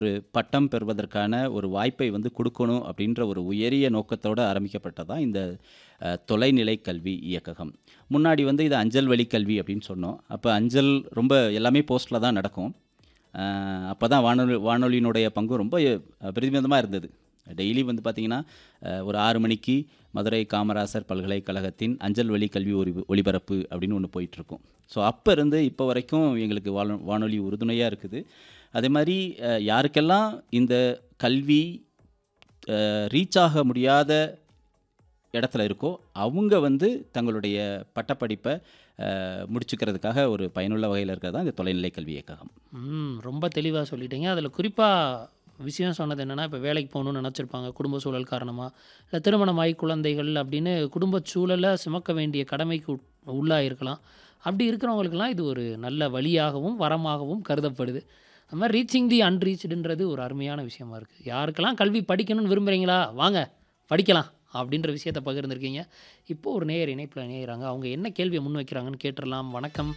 ஒரு பட்டம் பெறுவதற்கான ஒரு வாய்ப்பை வந்து கொடுக்கணும் அப்படின்ற ஒரு உயரிய நோக்கத்தோடு ஆரம்பிக்கப்பட்டதான் இந்த அஹ், தொலைநிலை கல்வி இயக்ககம் முன்னாடி வந்து இது அஞ்சல் வழி கல்வி அப்படின்னு சொன்னோம் அப்போ அஞ்சல் ரொம்ப எல்லாமே போஸ்ட்டில் தான் நடக்கும் அப்போ தான் வானொலி வானொலியினுடைய பங்கு ரொம்ப பிரதிபந்தமாக இருந்தது டெய்லி வந்து பார்த்திங்கன்னா அஹ், ஒரு ஆறு மணிக்கு மதுரை காமராசர் பல்கலைக்கழகத்தின் அஞ்சல் வழி கல்வி ஒளி ஒளிபரப்பு அப்படின்னு ஒன்று போயிட்டுருக்கும் ஸோ அப்போ இருந்து இப்போ வரைக்கும் எங்களுக்கு வானொ வானொலி உறுதுணையாக இருக்குது அதே மாதிரி அஹ், யாருக்கெல்லாம் இந்த கல்வி ரீச் ஆக முடியாத இடத்துல இருக்கோ அவங்க வந்து தங்களுடைய பட்டப்படிப்பை அஹ், முடிச்சுக்கிறதுக்காக ஒரு பயனுள்ள வகையில் இருக்கிறது தான் இந்த தொலைநிலை கல்வி இயக்ககம் ம் ரொம்ப தெளிவாக சொல்லிட்டீங்க அதில் குறிப்பாக விஷயம் சொன்னது என்னென்னா இப்போ வேலைக்கு போகணும்னு நினச்சிருப்பாங்க குடும்ப சூழல் காரணமாக இல்லை திருமணமாகி குழந்தைகள் அப்படின்னு குடும்ப சூழலை சுமக்க வேண்டிய கடமைக்கு உட்- உள்ளாயிருக்கலாம் அப்படி இருக்கிறவங்களுக்கெல்லாம் இது ஒரு நல்ல வழியாகவும் வரமாகவும் கருதப்படுது அது மாதிரி ரீச்சிங் தி அன்ரீச்டுன்றது ஒரு அருமையான விஷயமா இருக்குது யாருக்கெல்லாம் கல்வி படிக்கணும்னு விரும்புகிறீங்களா வாங்க படிக்கலாம் அப்படின்ற விஷயத்தை பகிர்ந்திருக்கீங்க இப்போ ஒரு நேயர் இணைப்பில் இணையிறாங்க அவங்க என்ன கேள்வியை முன் வைக்கிறாங்கன்னு கேட்டுடலாம் வணக்கம்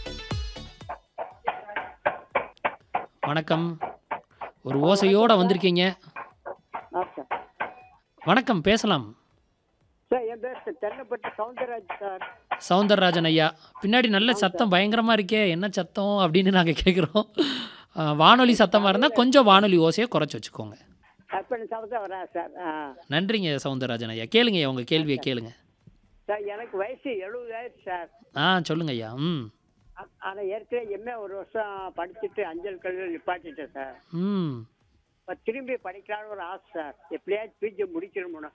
வணக்கம் ஒரு ஓசையோட வந்திருக்கீங்க ஆ சார் வணக்கம் பேசலாம் சார் என் பேர் சார் தென்னப்பட்டு சவுந்தரராஜ் சார் சவுந்தரராஜன் ஐயா பின்னாடி நல்ல சத்தம் பயங்கரமா இருக்கே என்ன சத்தம் அப்படின்னு நாங்க கேட்குறோம் வானொலி சத்தமா இருந்தா கொஞ்சம் வானொலி ஓசையை குறைச்சி வச்சுக்கோங்க அப்போ சவுந்தரம் வரேன் சார் ஆ நன்றிங்க சவுந்தரராஜன் ஐயா கேளுங்க ஐயா, உங்க கேள்வியை கேளுங்க சார் எனக்கு வயசு எழுபதாயிரம் சார் ஆ சொல்லுங்க ஐயா ம் ஆனால் ஏற்கனவே எம்ஏ ஒரு வருஷம் படிச்சுட்டு அஞ்சல் கல்வியில் நிப்பாட்டிட்டேன் சார் ம் இப்போ திரும்பி படிக்கலான்னு ஒரு ஆசை சார் எப்படியாச்சும் பிஜி முடிக்கணும்னு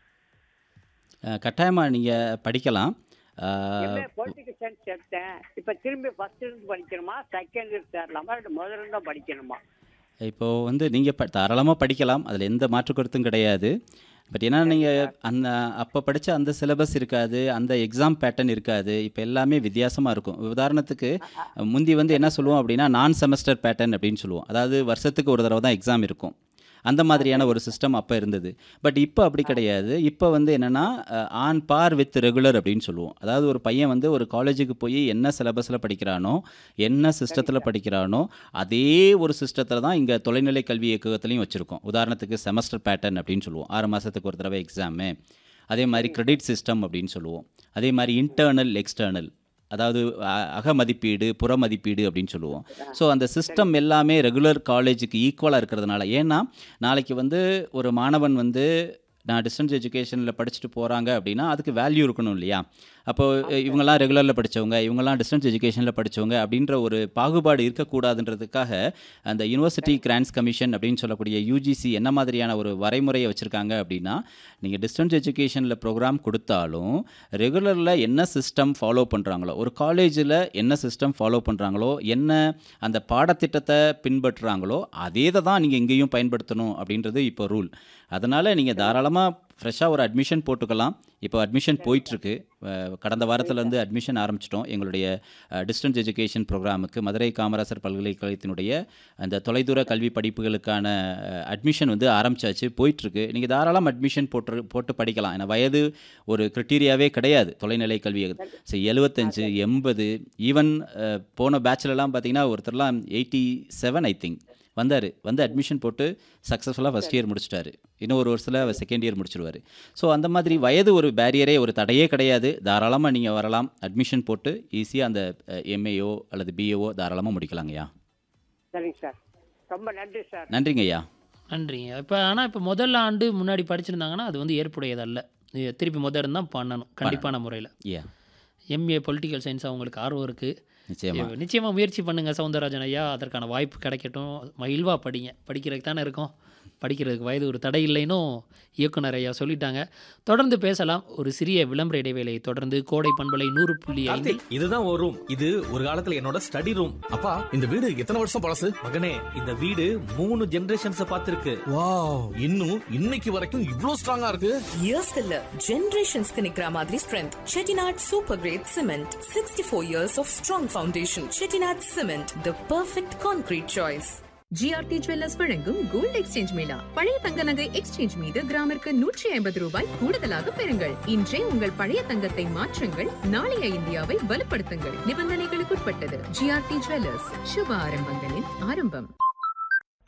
கட்டாயமாக நீங்கள் படிக்கலாம் அஹ், எம்ஏ பொலிட்டிக்கல் சயின்ஸ் எடுத்தேன் இப்போ திரும்பி ஃபர்ஸ்ட் இருந்து படிக்கணுமா செகண்ட் இருந்து சேரலாமா இல்லை முதல்ல இருந்து தான் படிக்கணுமா இப்போது வந்து நீங்கள் ப தாராளமாக படிக்கலாம் அதில் எந்த மாற்று கருத்தும் கிடையாது பட் ஏன்னா நீங்கள் அந்த அப்போ படித்த அந்த சிலபஸ் இருக்காது அந்த எக்ஸாம் பேட்டர்ன் இருக்காது இப்போ எல்லாமே வித்தியாசமாக இருக்கும் உதாரணத்துக்கு முந்தி வந்து என்ன சொல்லுவோம் அப்படின்னா நான் செமஸ்டர் பேட்டர்ன் அப்படின்னு சொல்லுவோம் அதாவது வருஷத்துக்கு ஒரு தடவை தான் எக்ஸாம் இருக்கும் அந்த மாதிரியான ஒரு சிஸ்டம் அப்போ இருந்தது பட் இப்போ அப்படி கிடையாது இப்போ வந்து என்னென்னா ஆன் பார் வித் ரெகுலர் அப்படின்னு சொல்லுவோம் அதாவது ஒரு பையன் வந்து ஒரு காலேஜுக்கு போய் என்ன சிலபஸில் படிக்கிறானோ என்ன சிஸ்டத்தில் படிக்கிறானோ அதே ஒரு சிஸ்டத்தில் தான் இங்கே தொலைநிலை கல்வி இயக்ககத்துலையும் வச்சுருக்கோம் உதாரணத்துக்கு செமஸ்டர் பேட்டர்ன் அப்படின்னு சொல்லுவோம் ஆறு மாதத்துக்கு ஒரு தடவை எக்ஸாமு அதே மாதிரி கிரெடிட் சிஸ்டம் அப்படின்னு சொல்லுவோம் அதே மாதிரி இன்டர்னல் எக்ஸ்டர்னல் அதாவது அ- அக மதிப்பீடு புற மதிப்பீடு அப்படின்னு சொல்லுவோம் ஸோ அந்த சிஸ்டம் எல்லாமே ரெகுலர் காலேஜுக்கு ஈக்குவலாக இருக்கிறதுனால ஏன்னா நாளைக்கு வந்து ஒரு மாணவன் வந்து நான் டிஸ்டன்ஸ் எஜுகேஷனில் படிச்சுட்டு போகிறாங்க அப்படின்னா அதுக்கு வேல்யூ இருக்கணும் இல்லையா அப்போ இவங்கெல்லாம் ரெகுலரில் படித்தவங்க இவங்கெல்லாம் டிஸ்டன்ஸ் எஜுகேஷனில் படித்தவங்க அப்படின்ற ஒரு பாகுபாடு இருக்கக்கூடாதுன்றதுக்காக அந்த யூனிவர்சிட்டி கிராண்ட்ஸ் கமிஷன் அப்படின்னு சொல்லக்கூடிய யூஜிசி என்ன மாதிரியான ஒரு வரைமுறையை வச்சுருக்காங்க அப்படின்னா நீங்கள் டிஸ்டன்ஸ் எஜுகேஷனில் ப்ரோக்ராம் கொடுத்தாலும் ரெகுலரில் என்ன சிஸ்டம் ஃபாலோ பண்ணுறாங்களோ ஒரு காலேஜில் என்ன சிஸ்டம் ஃபாலோ பண்ணுறாங்களோ என்ன அந்த பாடத்திட்டத்தை பின்பற்றுறாங்களோ அதே தான் நீங்கள் இங்கேயும் பயன்படுத்தணும் அப்படின்றது இப்போ ரூல் அதனால் நீங்கள் தாராளமாக ஃப்ரெஷ்ஷாக ஒரு அட்மிஷன் போட்டுக்கலாம் இப்போ அட்மிஷன் போயிட்டுருக்கு கடந்த வாரத்துலேருந்து அட்மிஷன் ஆரம்பிச்சிட்டோம் எங்களுடைய டிஸ்டன்ஸ் எஜுகேஷன் ப்ரோக்ராமுக்கு மதுரை காமராசர் பல்கலைக்கழகத்தினுடைய அந்த தொலைதூர கல்வி படிப்புகளுக்கான அட்மிஷன் வந்து ஆரம்பிச்சாச்சு போயிட்டுருக்கு நீங்கள் தாராளம் அட்மிஷன் போட்டு போட்டு படிக்கலாம் ஏன்னா வயது ஒரு க்ரிட்டீரியாவே கிடையாது தொலைநிலை கல்வி ஸோ எழுபத்தஞ்சு எண்பது ஈவன் போன பேட்ச்லலாம் பார்த்தீங்கன்னா ஒருத்தர்லாம் எயிட்டி செவன் ஐ திங்க் வந்தார் வந்து அட்மிஷன் போட்டு சக்ஸஸ்ஃபுல்லாக ஃபஸ்ட் இயர் முடிச்சிட்டாரு இன்னும் ஒரு வருஷத்தில் செகண்ட் இயர் முடிச்சிருவார் ஸோ அந்த மாதிரி வயது ஒரு பேரியரே ஒரு தடையே கிடையாது தாராளமாக நீங்கள் வரலாம் அட்மிஷன் போட்டு ஈஸியாக அந்த எம்ஏஓ அல்லது பிஏஓ தாராளமாக முடிக்கலாங்கய்யா சரிங்க சார் ரொம்ப நன்றி சார் நன்றிங்க ஐயா நன்றிங்க இப்போ ஆனால் இப்போ முதல் ஆண்டு முன்னாடி படிச்சிருந்தாங்கன்னா அது வந்து ஏற்புடையதல்ல இது திருப்பி முதல் தான் பண்ணணும் கண்டிப்பான முறையில் ஐயா எம்ஏ பொலிட்டிக்கல் சயின்ஸ் அவங்களுக்கு ஆர்வம் இருக்குது நிச்சயமா நிச்சயமாக முயற்சி பண்ணுங்கள் சவுந்தரராஜன் ஐயா அதற்கான வாய்ப்பு கிடைக்கட்டும் மகிழ்வாக படிங்க படிக்கிறதுக்கு தானே இருக்கோம் படிக்கிறதுக்கு வயது ஒரு தடை இல்லைன்னும் இயக்குனர் ஐயா சொல்லிட்டாங்க தொடர்ந்து பேசலாம் ஒரு சிறிய விளம்பர இடைவேளையை தொடர்ந்து கோடை பண்பலை நூறு புள்ளி ஐந்து கார்த்திக் இதுதான் ஒரு ரூம் இது ஒரு காலத்துல என்னோட ஸ்டடி ரூம் அப்பா இந்த வீடு எத்தனை வருஷம் பழசு மகனே இந்த வீடு மூணு ஜெனரேஷன்ஸ் பார்த்திருக்கு வாவ் இன்னும் இன்னைக்கு வரைக்கும் இவ்ளோ ஸ்ட்ராங்கா இருக்கு இயர்ஸ் இல்ல ஜெனரேஷன்ஸ்க்கு நிக்கிற மாதிரி strength Chettinad super grade cement sixty four years of strong foundation Chettinad cement the perfect concrete choice G R T jewellers வழங்கும் கோல்ட் எக்ஸ்சேஞ்ச் மேளா பழைய தங்க நகை எக்ஸ்சேஞ்ச் மீது கிராமிற்கு நூற்றி ஐம்பது ரூபாய் கூடுதலாக பெறுங்கள் இன்றே உங்கள் பழைய தங்கத்தை மாற்றுங்கள் நாளைய இந்தியாவை வலுப்படுத்துங்கள் நிபந்தனைகளுக்குட்பட்டது ஜிஆர்டி ஜுவல்லர்ஸ் சுப ஆரம்பங்களின் ஆரம்பம்